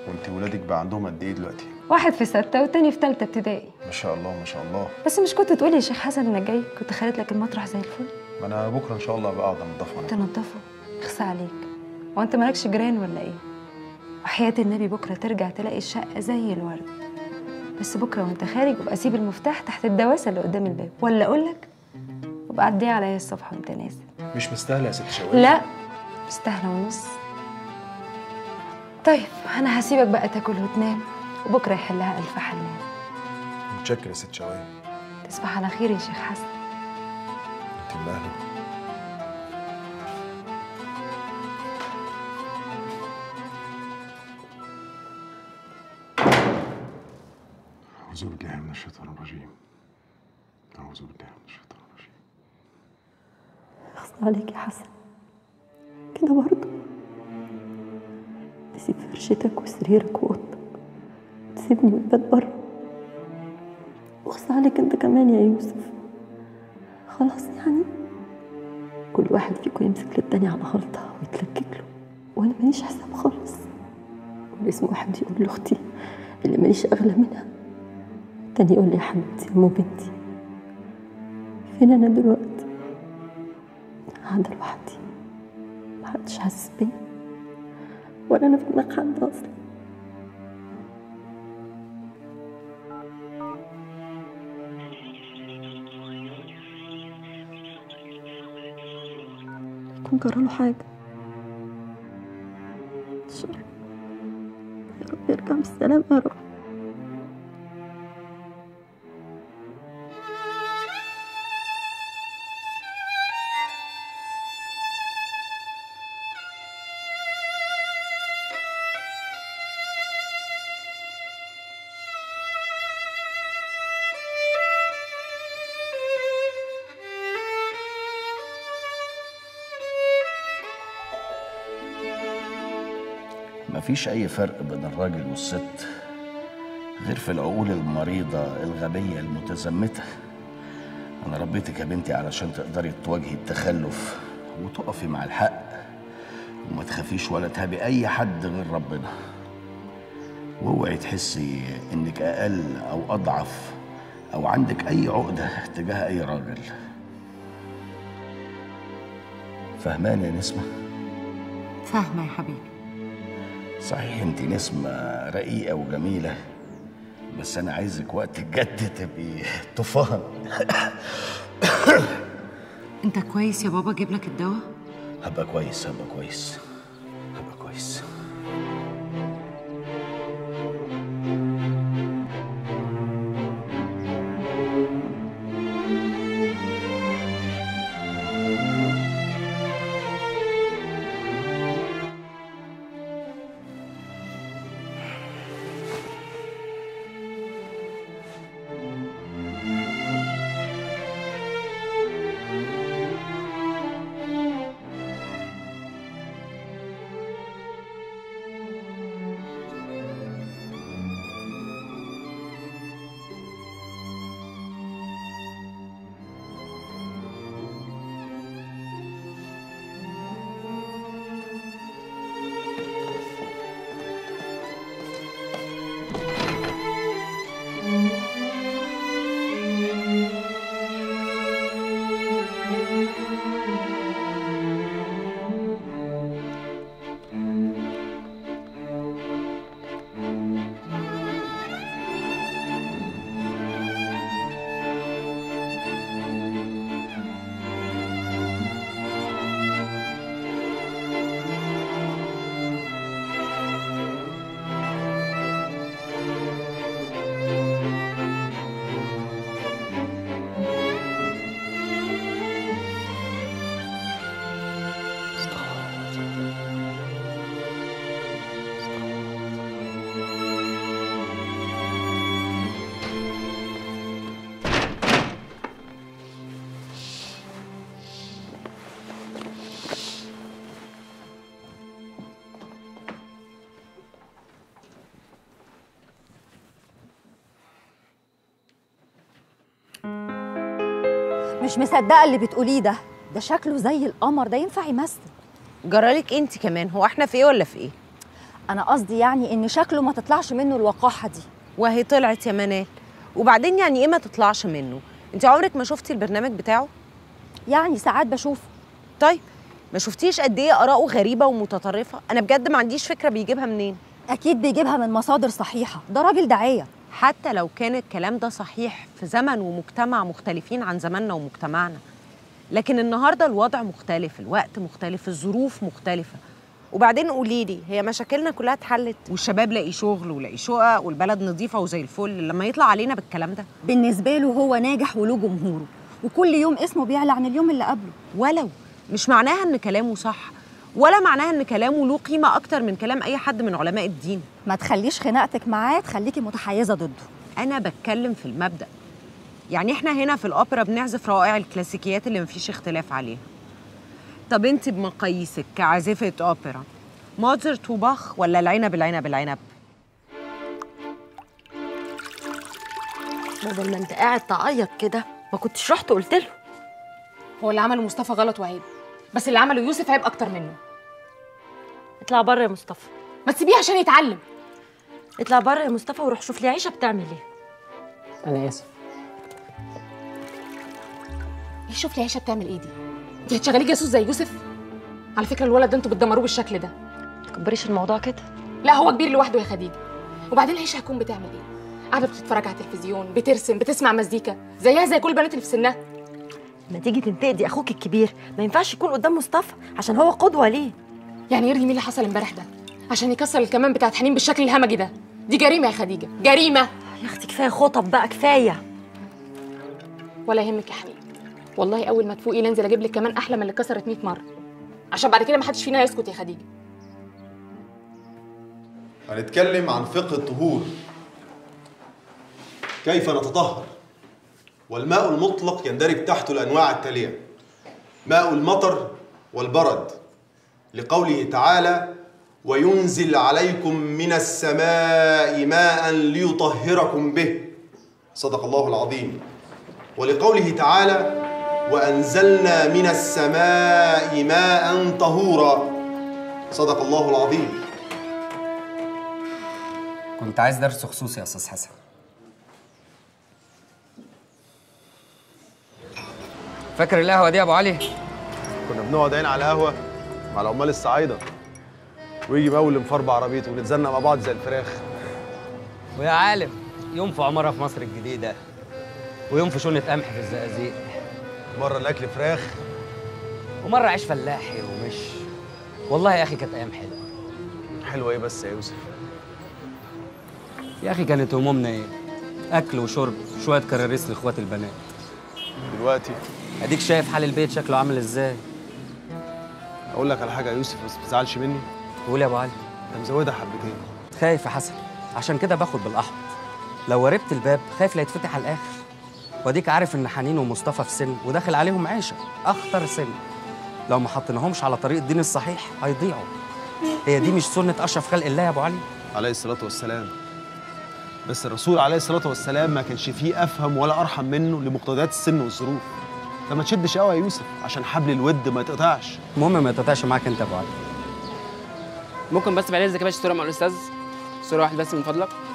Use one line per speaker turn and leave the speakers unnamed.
وانت ولادك بقى عندهم قد ايه دلوقتي
واحد في ستة والتاني في تالتة ابتدائي
ما شاء الله ما شاء الله
بس مش كنت تقولي يا شيخ حسن انك جاي كنت خليت لك المطرح زي الفل
ما انا بكره ان شاء الله بقى اقعد انضفه انا
تنضفه اخصى عليك هو انت مالكش جيران ولا ايه وحياة النبي بكرة ترجع تلاقي الشقة زي الورد بس بكرة وانت خارج ابقى سيب المفتاح تحت الدواسة اللي قدام الباب ولا اقولك وابقى عديه عليا الصبح وانت نازل
مش مستاهله يا ست شوقي
لا مستاهلة ونص طيب انا هسيبك بقى تاكل وتنام وبكرة يحلها ألف حلال
متشكر يا ست شوقي
تصبح على خير يا شيخ حسن
انت من اهله أعوذ بالله من الشيطان الرجيم أعوذ بالله من الشيطان الرجيم
اخص عليك يا حسن كده برضه تسيب فرشتك وسريرك واوضتك تسيبني وتبات بره واخص عليك انت كمان يا يوسف خلاص يعني كل واحد فيكم يمسك للتاني على غلطة ويتلكك له وانا ماليش حساب خالص ولازم واحد يقول لاختي اللي ماليش اغلى منها التاني يقول لي يا حبيبتي يا ام بنتي فين انا دلوقتي قاعدة لوحدي محدش حاسس بيا ولا انا في دماغ حد اصلا يكون جراله حاجة إن شاء الله يا رب يرجع بالسلامة يا رب
مفيش أي فرق بين الراجل والست غير في العقول المريضة الغبية المتزمتة أنا ربيتك يا بنتي علشان تقدري تواجهي التخلف وتقفي مع الحق وما تخافيش ولا تهابي أي حد غير ربنا واوعي تحسي إنك أقل أو أضعف أو عندك أي عقدة تجاه أي راجل فهماني يا نسمة؟
فاهمة يا حبيبي
صحيح انت نسمة رقيقة وجميلة بس أنا عايزك وقت الجد تبقي طوفان
انت كويس يا بابا اجيب لك الدواء
هبقى كويس هبقى كويس هبقى كويس
مش مصدقه اللي بتقوليه ده ده شكله زي القمر ده ينفع يمثل
جرالك انت كمان هو احنا في ايه ولا في ايه
انا قصدي يعني ان شكله ما تطلعش منه الوقاحه دي
وهي طلعت يا منال وبعدين يعني ايه ما تطلعش منه انت عمرك ما شفتي البرنامج بتاعه
يعني ساعات بشوفه
طيب ما شفتيش قد ايه اراءه غريبه ومتطرفه انا بجد ما عنديش فكره بيجيبها منين
اكيد بيجيبها من مصادر صحيحه ده راجل داعيه
حتى لو كان الكلام ده صحيح في زمن ومجتمع مختلفين عن زماننا ومجتمعنا لكن النهارده الوضع مختلف الوقت مختلف الظروف مختلفه وبعدين قولي لي هي مشاكلنا كلها اتحلت والشباب لاقي شغل ولاقي شقق والبلد نظيفه وزي الفل لما يطلع علينا بالكلام ده
بالنسبه له هو ناجح وله جمهوره وكل يوم اسمه بيعلى عن اليوم اللي قبله
ولو مش معناها ان كلامه صح ولا معناها ان كلامه له قيمه اكتر من كلام اي حد من علماء الدين
ما تخليش خناقتك معاه تخليكي متحيزه ضده
انا بتكلم في المبدا يعني احنا هنا في الاوبرا بنعزف روائع الكلاسيكيات اللي مفيش اختلاف عليها طب انت بمقاييسك كعازفه اوبرا موزارت وباخ ولا العنب العنب العنب
بدل ما انت قاعد تعيط كده ما كنتش رحت قلت له
هو اللي عمله مصطفى غلط وعيب بس اللي عمله يوسف عيب اكتر منه
اطلع بره يا مصطفى
ما تسيبيه عشان يتعلم
اطلع بره يا مصطفى وروح شوف لي عيشه بتعمل ايه
انا اسف ايه شوف لي عيشه بتعمل ايه دي انت هتشغليه جاسوس زي يوسف على فكره الولد ده انتوا بتدمروه بالشكل ده
ما تكبريش الموضوع كده
لا هو كبير لوحده يا خديجه وبعدين عيشه هتكون بتعمل ايه قاعده بتتفرج على التلفزيون بترسم بتسمع مزيكا زيها زي كل البنات اللي في سنها
ما تيجي تنتقدي اخوك الكبير ما ينفعش يكون قدام مصطفى عشان هو قدوه ليه
يعني يرضي مين اللي حصل امبارح ده عشان يكسر الكمان بتاعت حنين بالشكل الهمجي ده دي جريمه يا خديجه جريمه
يا اختي كفايه خطب بقى كفايه
ولا يهمك يا حبيبي والله اول ما تفوقي ننزل اجيب لك كمان احلى من اللي اتكسرت 100 مره عشان بعد كده ما حدش فينا يسكت يا خديجه
هنتكلم عن فقه الطهور كيف نتطهر والماء المطلق يندرج تحته الانواع التاليه ماء المطر والبرد لقوله تعالى وينزل عليكم من السماء ماء ليطهركم به صدق الله العظيم ولقوله تعالى وانزلنا من السماء ماء طهورا صدق الله العظيم
كنت عايز درس خصوصي يا استاذ حسن فاكر القهوه دي يا ابو علي
كنا بنقعد هنا على القهوه مع العمال الصعايده ويجي مقول مفربع عربيته ونتزنق مع بعض زي الفراخ
ويا عالم يوم في عماره في مصر الجديده ويوم في شنة قمح في الزقازيق
مره الاكل فراخ
ومره عيش فلاحي ومش والله يا اخي كانت ايام حلوه
حلوه ايه بس يا يوسف
يا اخي كانت همومنا ايه اكل وشرب شويه كراريس لاخوات البنات
دلوقتي
اديك شايف حال البيت شكله عامل ازاي
اقول لك على حاجه يا يوسف بس ما تزعلش مني
قول يا ابو علي
انت مزودها حبتين
خايف يا حسن عشان كده باخد بالاحمر لو وربت الباب خايف لا يتفتح على الاخر واديك عارف ان حنين ومصطفى في سن وداخل عليهم عيشه اخطر سن لو ما حطيناهمش على طريق الدين الصحيح هيضيعوا هي دي مش سنه اشرف خلق الله يا ابو علي
عليه الصلاه والسلام بس الرسول عليه الصلاه والسلام ما كانش فيه افهم ولا ارحم منه لمقتضيات السن والظروف فما تشدش قوي يا يوسف عشان حبل الود ما يتقطعش
المهم ما يتقطعش معاك انت يا ابو علي
ممكن بس بعد اذنك يا باشا صوره مع الاستاذ صوره واحده بس من فضلك